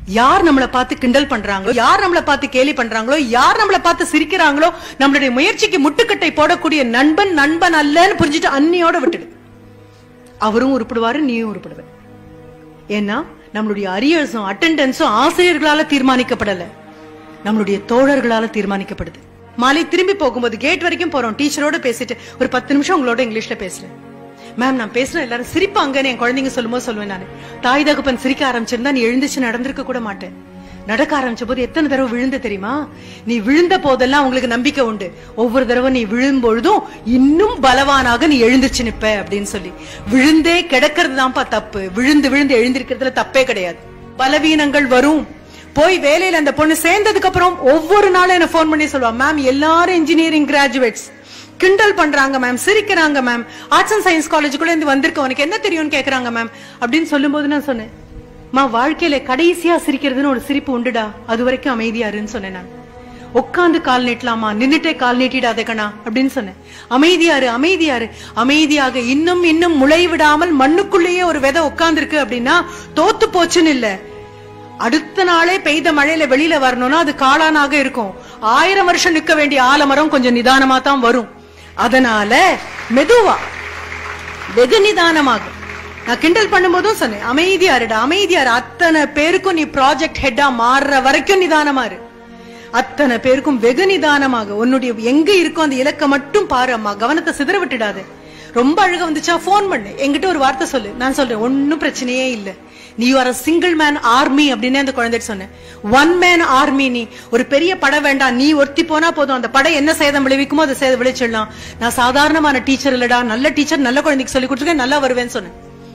யார் நம்மளை பார்த்து கிண்டல் பண்றாங்களோ யார் நம்மளை பார்த்து கேலி பண்றாங்களோ யார் நம்மளை பார்த்து சிரிக்கிறாங்களோ நம்மளுடைய முயற்சிக்கு முட்டுக்கட்டை போடக்கூடிய நண்பன் நண்பன் அல்லன்னு புரிஞ்சுட்டு அன்னியோட விட்டுடு அவரும் உருப்படுவாரு நீயும் உருப்படுவ ஏன்னா நம்மளுடைய அரியர்ஸும் அட்டெண்டன்ஸும் ஆசிரியர்களால தீர்மானிக்கப்படல நம்மளுடைய தோழர்களால தீர்மானிக்கப்படுது மாலை திரும்பி போகும்போது கேட் வரைக்கும் போறோம் டீச்சரோட பேசிட்டு ஒரு பத்து நிமிஷம் உங்களோட இங்கிலீஷ்ல பேசுறேன் மேம் நான் பேசுறேன் எல்லாரும் சிரிப்பாங்கன்னு என் குழந்தைங்க சொல்லும்போது சொல்லுவேன் நான் தாய் தகப்பன் சிரிக்க ஆரம்பிச்சிருந்தா நீ எழுந்துச்சு நடந்திருக்க கூட மாட்டேன் நடக்க ஆரம்பிச்ச போது எத்தனை தடவை விழுந்த தெரியுமா நீ விழுந்த போதெல்லாம் உங்களுக்கு நம்பிக்கை உண்டு ஒவ்வொரு தடவை நீ விழும் பொழுதும் இன்னும் பலவானாக நீ எழுந்துச்சு நிப்ப அப்படின்னு சொல்லி விழுந்தே கிடக்கிறது தான்ப்பா தப்பு விழுந்து விழுந்து எழுந்திருக்கிறதுல தப்பே கிடையாது பலவீனங்கள் வரும் போய் வேலையில அந்த பொண்ணு சேர்ந்ததுக்கு அப்புறம் ஒவ்வொரு நாளும் என்ன ஃபோன் பண்ணி சொல்லுவா மேம் எல்லாரும் இன்ஜினியரிங் கிராஜுவேட்ஸ் கிண்டல் பண்றாங்க மேம் சிரிக்கிறாங்க மேம் ஆர்ட்ஸ் அண்ட் சயின்ஸ் காலேஜுக்குள்ள இருந்து வந்திருக்க உனக்கு என்ன தெரியும்னு கேக்குறாங்க மேம் அப்படின்னு சொல்லும்போது நான் சொன்னேன் மா வாழ்க்கையில கடைசியா சிரிக்கிறதுன்னு ஒரு சிரிப்பு உண்டுடா அது வரைக்கும் அமைதியா இருன்னு சொன்னேன் நான் உட்காந்து கால் நீட்டலாமா நின்னுட்டே கால் நீட்டிடாதே கண்ணா அப்படின்னு சொன்னேன் அமைதியாரு அமைதியாரு அமைதியாக இன்னும் இன்னும் முளை விடாமல் மண்ணுக்குள்ளேயே ஒரு விதை உட்கார்ந்து இருக்கு அப்படின்னா தோத்து போச்சுன்னு இல்ல அடுத்த நாளே பெய்த மழையில வெளியில வரணும்னா அது காளானாக இருக்கும் ஆயிரம் வருஷம் நிக்க வேண்டிய ஆலமரம் கொஞ்சம் நிதானமா தான் வரும் அதனால மெதுவா வெகு நிதானமாக நான் கிண்டல் பண்ணும்போதும் சொன்னேன் அமைதியா இருடா அமைதியா இரு அத்தனை பேருக்கும் நீ ப்ராஜெக்ட் ஹெட்டா மாறுற வரைக்கும் நிதானமா இரு அத்தனை பேருக்கும் வெகு நிதானமாக உன்னுடைய எங்க இருக்கோ அந்த இலக்க மட்டும் பாரு அம்மா கவனத்தை சிதற விட்டுடாத ரொம்ப அழுக வந்துச்சா போன் பண்ணு என்கிட்ட ஒரு வார்த்தை சொல்லு நான் சொல்றேன் ஒன்னும் பிரச்சனையே இல்ல நீ ஆர் சிங்கிள் மேன் ஆர்மி அப்படின்னு அந்த குழந்தைட்டு சொன்னேன் ஒன் மேன் ஆர்மி நீ ஒரு பெரிய படை வேண்டாம் நீ ஒருத்தி போனா போதும் அந்த படை என்ன சேதம் விளைவிக்குமோ அதை சேதம் விளைச்சிடலாம் நான் சாதாரணமான டீச்சர் இல்லடா நல்ல டீச்சர் நல்ல குழந்தைக்கு சொல்லி கொடுத்துருக்கேன் நல்லா வருவேன்னு சொன்னேன்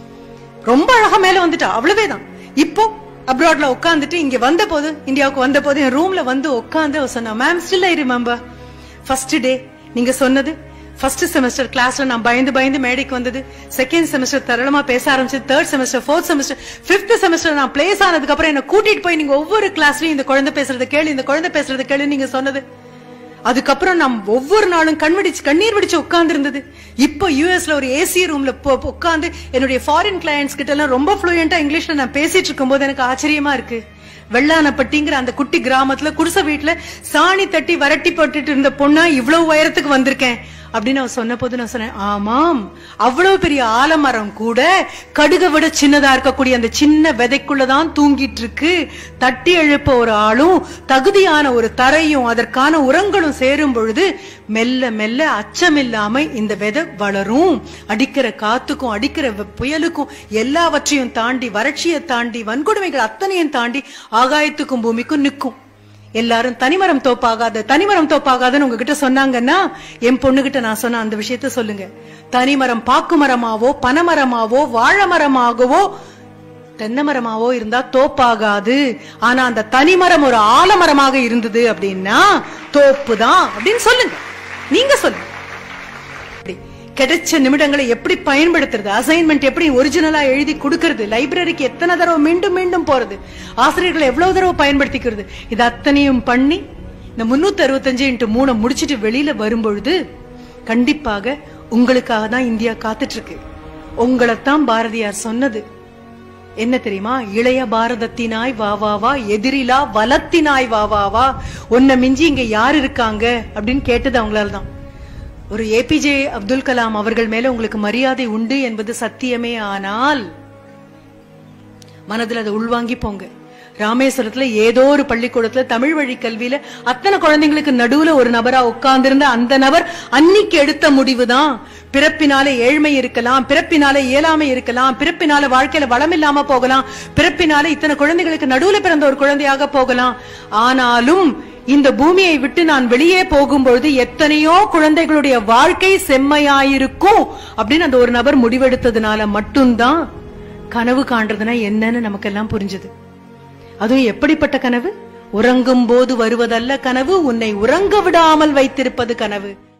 ரொம்ப அழகா மேல வந்துட்டா அவ்வளவேதான் இப்போ அப்ராட்ல உட்காந்துட்டு இங்க வந்த போது இந்தியாவுக்கு வந்த போது என் ரூம்ல வந்து உட்காந்து அவ சொன்னா ma'am still I remember first day நீங்க சொன்னது ஃபர்ஸ்ட் செமஸ்டர் கிளாஸ்ல நான் பயந்து பயந்து மேடைக்கு வந்தது செகண்ட் செமஸ்டர் தரளமா பேச ஆரம்பிச்சது third semester fourth semester fifth semester நான் பிளேஸ் ஆனதுக்கு அப்புறம் என்ன கூட்டிட்டு போய் நீங்க ஒவ்வொரு கிளாஸ்லயும் இந்த குழந்தை பேசுறது கேளு இந்த குழந்தை பேசுறது கேளு நீங்க சொன்னது அதுக்கப்புறம் நான் ஒவ்வொரு நாளும் கண் வெடிச்சு கண்ணீர் வெடிச்சு உட்கார்ந்து இருந்தது இப்போ யூஎஸ்ல ஒரு ஏசி ரூம்ல உட்கார்ந்து என்னுடைய ஃபாரின் கிளையன்ஸ் கிட்ட எல்லாம் ரொம்ப ஃப்ளூயண்டா இங்கிலீஷ்ல நான் பேசிட்டு இருக்கும்போது எனக்கு ஆச்சரியமா இருக்கு வெள்ளானப்பட்டிங்கிற அந்த குட்டி கிராமத்துல குடிசை வீட்டுல சாணி தட்டி வரட்டி போட்டுட்டு இருந்த பொண்ணா இவ்வளவு உயரத்துக்கு வந்திருக்கேன் அப்படின்னு அவ சொன்ன போது நான் சொன்னேன் ஆமாம் அவ்வளவு பெரிய ஆலமரம் கூட கடுக விட சின்னதா இருக்கக்கூடிய அந்த சின்ன விதைக்குள்ளதான் தூங்கிட்டு இருக்கு தட்டி எழுப்ப ஒரு ஆளும் தகுதியான ஒரு தரையும் அதற்கான உரங்களும் சேரும் பொழுது மெல்ல மெல்ல அச்சமில்லாம இந்த விதை வளரும் அடிக்கிற காத்துக்கும் அடிக்கிற வெ- புயலுக்கும் எல்லாவற்றையும் தாண்டி வறட்சியை தாண்டி வன்கொடுமைகள் அத்தனையும் தாண்டி ஆகாயத்துக்கும் பூமிக்கும் நிக்கும் எல்லாரும் தனிமரம் தோப்பாகாத தனிமரம் தோப்பாகாதுன்னு உங்ககிட்ட சொன்னாங்கன்னா என் பொண்ணுகிட்ட நான் சொன்ன அந்த விஷயத்த சொல்லுங்க தனிமரம் பாக்கு மரமாவோ பனைமரமாவோ வாழை மரமாகவோ தென்னை மரமாவோ இருந்தா தோப்பாகாது ஆனா அந்த தனிமரம் ஒரு ஆலமரமாக இருந்தது அப்படின்னா தோப்பு தான் அப்படின்னு சொல்லுங்க நீங்க சொல்லுங்க அப்படி கிடைச்ச நிமிடங்களை எப்படி பயன்படுத்துறது அசைன்மெண்ட் எப்படி ஒரிஜினலா எழுதி கொடுக்கறது லைப்ரரிக்கு எத்தனை தடவை மீண்டும் மீண்டும் போறது ஆசிரியர்களை எவ்வளவு தடவை பயன்படுத்திக்கிறது இது அத்தனையும் பண்ணி இந்த முன்னூத்தி அறுபத்தஞ்சு இன்ட்டு மூணை முடிச்சிட்டு வெளியில வரும்பொழுது கண்டிப்பாக உங்களுக்காக தான் இந்தியா காத்துட்டு இருக்கு உங்களைத்தான் பாரதியார் சொன்னது என்ன தெரியுமா இளைய பாரதத்தினாய் வா வா வா எதிரிலா வலத்தினாய் வா வா வா உன்னை மிஞ்சி இங்க யார் இருக்காங்க அப்படின்னு கேட்டது அவங்களால தான் ஒரு ஏபிஜே அப்துல் கலாம் அவர்கள் மேல உங்களுக்கு மரியாதை உண்டு என்பது சத்தியமே ஆனால் மனதுல அதை உள்வாங்கி போங்க ராமேஸ்வரத்துல ஏதோ ஒரு பள்ளிக்கூடத்துல தமிழ் வழி கல்வியில அத்தனை குழந்தைங்களுக்கு நடுவுல ஒரு நபரா உட்கார்ந்திருந்த அந்த நபர் அன்னைக்கு எடுத்த முடிவுதான் பிறப்பினால ஏழ்மை இருக்கலாம் பிறப்பினால இயலாமை இருக்கலாம் பிறப்பினால வாழ்க்கையில வளம் இல்லாம போகலாம் பிறப்பினால இத்தனை குழந்தைகளுக்கு நடுவுல பிறந்த ஒரு குழந்தையாக போகலாம் ஆனாலும் இந்த பூமியை விட்டு நான் வெளியே போகும்பொழுது எத்தனையோ குழந்தைகளுடைய வாழ்க்கை செம்மையாயிருக்கும் அப்படின்னு அந்த ஒரு நபர் முடிவெடுத்ததுனால மட்டும்தான் கனவு காண்றதுனா என்னன்னு நமக்கெல்லாம் புரிஞ்சது அதுவும் எப்படிப்பட்ட கனவு உறங்கும் போது வருவதல்ல கனவு உன்னை உறங்க விடாமல் வைத்திருப்பது கனவு